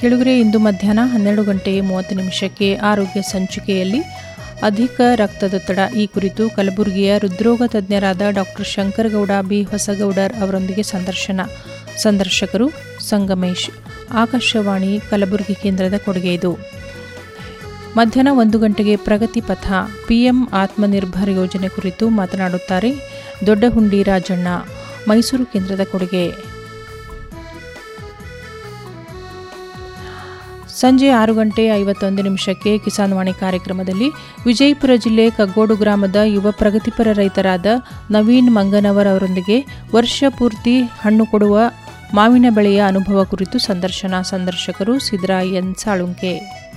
ಕೆಳಗರೆ ಇಂದು ಮಧ್ಯಾಹ್ನ ಹನ್ನೆರಡು ಗಂಟೆ ಮೂವತ್ತು ನಿಮಿಷಕ್ಕೆ ಆರೋಗ್ಯ ಸಂಚಿಕೆಯಲ್ಲಿ ಅಧಿಕ ರಕ್ತದೊತ್ತಡ ಈ ಕುರಿತು ಕಲಬುರಗಿಯ ಹೃದ್ರೋಗ ತಜ್ಞರಾದ ಡಾಕ್ಟರ್ ಶಂಕರಗೌಡ ಬಿ ಹೊಸಗೌಡರ್ ಅವರೊಂದಿಗೆ ಸಂದರ್ಶನ ಸಂದರ್ಶಕರು ಸಂಗಮೇಶ್ ಆಕಾಶವಾಣಿ ಕಲಬುರಗಿ ಕೇಂದ್ರದ ಕೊಡುಗೆ ಇದು ಮಧ್ಯಾಹ್ನ ಒಂದು ಗಂಟೆಗೆ ಪ್ರಗತಿ ಪಥ ಪಿಎಂ ಆತ್ಮನಿರ್ಭರ್ ಯೋಜನೆ ಕುರಿತು ಮಾತನಾಡುತ್ತಾರೆ ದೊಡ್ಡಹುಂಡಿ ರಾಜಣ್ಣ ಮೈಸೂರು ಕೇಂದ್ರದ ಕೊಡುಗೆ ಸಂಜೆ ಆರು ಗಂಟೆ ಐವತ್ತೊಂದು ನಿಮಿಷಕ್ಕೆ ಕಿಸಾನ್ ವಾಣಿ ಕಾರ್ಯಕ್ರಮದಲ್ಲಿ ವಿಜಯಪುರ ಜಿಲ್ಲೆ ಕಗ್ಗೋಡು ಗ್ರಾಮದ ಯುವ ಪ್ರಗತಿಪರ ರೈತರಾದ ನವೀನ್ ಮಂಗನವರ್ ಅವರೊಂದಿಗೆ ವರ್ಷ ಪೂರ್ತಿ ಹಣ್ಣು ಕೊಡುವ ಮಾವಿನ ಬೆಳೆಯ ಅನುಭವ ಕುರಿತು ಸಂದರ್ಶನ ಸಂದರ್ಶಕರು ಸಿದ್ರಾ ಎನ್ ಸಾಳುಂಕೆ